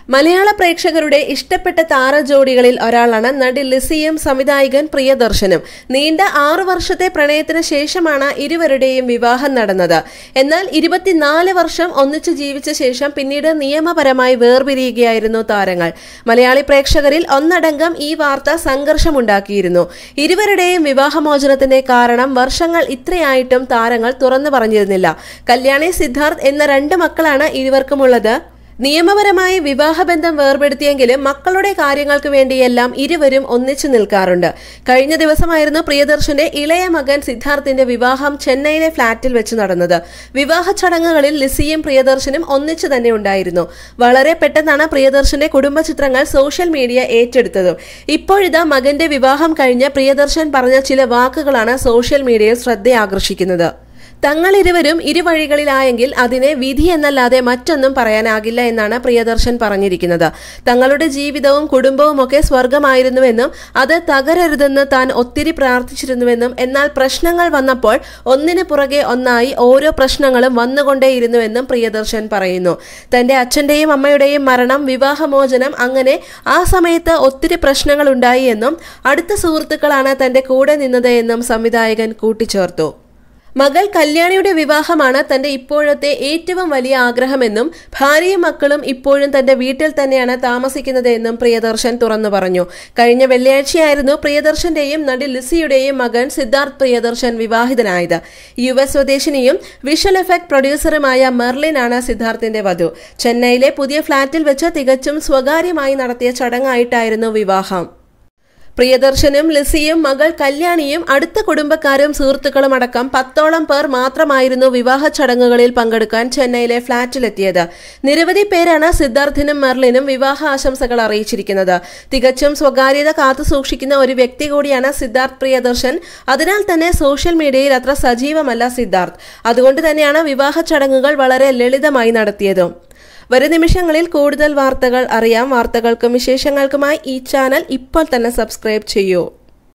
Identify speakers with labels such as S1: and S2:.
S1: മലയാള പ്രേക്ഷകരുടെ ഇഷ്ടപ്പെട്ട താരജോഡികളിൽ ഒരാളാണ് നടി ലിസിയും സംവിധായകൻ പ്രിയദർശനും നീണ്ട ആറു വർഷത്തെ പ്രണയത്തിന് ശേഷമാണ് ഇരുവരുടെയും വിവാഹം നടന്നത് എന്നാൽ ഇരുപത്തിനാല് വർഷം ഒന്നിച്ചു ജീവിച്ച ശേഷം പിന്നീട് നിയമപരമായി വേർപിരിയുകയായിരുന്നു താരങ്ങൾ മലയാളി പ്രേക്ഷകരിൽ ഒന്നടങ്കം ഈ വാർത്ത സംഘർഷമുണ്ടാക്കിയിരുന്നു ഇരുവരുടെയും വിവാഹമോചനത്തിന്റെ കാരണം വർഷങ്ങൾ ഇത്രയായിട്ടും താരങ്ങൾ തുറന്നു പറഞ്ഞിരുന്നില്ല കല്യാണി സിദ്ധാർത്ഥ് എന്ന രണ്ട് മക്കളാണ് ഇരുവർക്കുമുള്ളത് നിയമപരമായി വിവാഹബന്ധം വേർപെടുത്തിയെങ്കിലും മക്കളുടെ കാര്യങ്ങൾക്ക് വേണ്ടിയെല്ലാം ഇരുവരും ഒന്നിച്ചു നിൽക്കാറുണ്ട് കഴിഞ്ഞ ദിവസമായിരുന്നു പ്രിയദർശന്റെ ഇളയ മകൻ സിദ്ധാർത്ഥിന്റെ വിവാഹം ചെന്നൈയിലെ ഫ്ളാറ്റിൽ വെച്ച് നടന്നത് വിവാഹ ചടങ്ങുകളിൽ ലിസിയും പ്രിയദർശനും ഒന്നിച്ചു തന്നെ ഉണ്ടായിരുന്നു വളരെ പെട്ടെന്നാണ് പ്രിയദർശന്റെ കുടുംബ ചിത്രങ്ങൾ സോഷ്യൽ മീഡിയ ഏറ്റെടുത്തതും ഇപ്പോഴിതാ മകന്റെ വിവാഹം കഴിഞ്ഞ് പ്രിയദർശൻ പറഞ്ഞ ചില വാക്കുകളാണ് സോഷ്യൽ മീഡിയയിൽ ശ്രദ്ധയാകർഷിക്കുന്നത് തങ്ങൾ ഇരുവരും ഇരുവഴികളിലായെങ്കിൽ അതിനെ വിധി എന്നല്ലാതെ മറ്റൊന്നും പറയാനാകില്ല എന്നാണ് പ്രിയദർശൻ പറഞ്ഞിരിക്കുന്നത് തങ്ങളുടെ ജീവിതവും കുടുംബവും ഒക്കെ സ്വർഗമായിരുന്നുവെന്നും അത് തകരരുതെന്ന് താൻ ഒത്തിരി പ്രാർത്ഥിച്ചിരുന്നുവെന്നും എന്നാൽ പ്രശ്നങ്ങൾ വന്നപ്പോൾ ഒന്നിനു പുറകെ ഒന്നായി ഓരോ പ്രശ്നങ്ങളും വന്നുകൊണ്ടേയിരുന്നുവെന്നും പ്രിയദർശൻ പറയുന്നു തന്റെ അച്ഛന്റെയും അമ്മയുടെയും മരണം വിവാഹമോചനം അങ്ങനെ ആ സമയത്ത് ഒത്തിരി പ്രശ്നങ്ങൾ ഉണ്ടായി എന്നും അടുത്ത സുഹൃത്തുക്കളാണ് തന്റെ കൂടെ നിന്നത് എന്നും സംവിധായകൻ കൂട്ടിച്ചേർത്തു മകൾ കല്യാണിയുടെ വിവാഹമാണ് തന്റെ ഇപ്പോഴത്തെ ഏറ്റവും വലിയ ആഗ്രഹമെന്നും ഭാര്യയും മക്കളും ഇപ്പോഴും തന്റെ വീട്ടിൽ തന്നെയാണ് താമസിക്കുന്നത് എന്നും പ്രിയദർശൻ തുറന്നു പറഞ്ഞു കഴിഞ്ഞ വെള്ളിയാഴ്ചയായിരുന്നു പ്രിയദർശന്റെയും നടി ലിസിയുടെയും മകൻ സിദ്ധാർത്ഥ് പ്രിയദർശൻ വിവാഹിതനായത് യു എസ് സ്വദേശിനിയും വിഷ്വൽ എഫക്ട് പ്രൊഡ്യൂസറുമായ മെർലിനാണ് സിദ്ധാർത്ഥിന്റെ വധു ചെന്നൈയിലെ പുതിയ ഫ്ളാറ്റിൽ വെച്ച് തികച്ചും സ്വകാര്യമായി നടത്തിയ ചടങ്ങായിട്ടായിരുന്നു വിവാഹം പ്രിയദർശനും ലിസിയും മകൾ കല്യാണിയും അടുത്ത കുടുംബക്കാരും സുഹൃത്തുക്കളും അടക്കം പത്തോളം പേർ മാത്രമായിരുന്നു വിവാഹ ചടങ്ങുകളിൽ പങ്കെടുക്കാൻ ചെന്നൈയിലെ ഫ്ളാറ്റിലെത്തിയത് നിരവധി പേരാണ് സിദ്ധാർത്ഥിനും മെർലിനും വിവാഹ ആശംസകൾ അറിയിച്ചിരിക്കുന്നത് തികച്ചും സ്വകാര്യത കാത്തുസൂക്ഷിക്കുന്ന ഒരു വ്യക്തി കൂടിയാണ് സിദ്ധാർത്ഥ് പ്രിയദർശൻ അതിനാൽ തന്നെ സോഷ്യൽ മീഡിയയിൽ അത്ര സജീവമല്ല സിദ്ധാർത്ഥ് അതുകൊണ്ട് തന്നെയാണ് വിവാഹ ചടങ്ങുകൾ വളരെ ലളിതമായി നടത്തിയതും വരും നിമിഷങ്ങളിൽ കൂടുതൽ വാർത്തകൾ അറിയാം വാർത്തകൾക്കും വിശേഷങ്ങൾക്കുമായി ഈ ചാനൽ ഇപ്പോൾ തന്നെ സബ്സ്ക്രൈബ് ചെയ്യൂ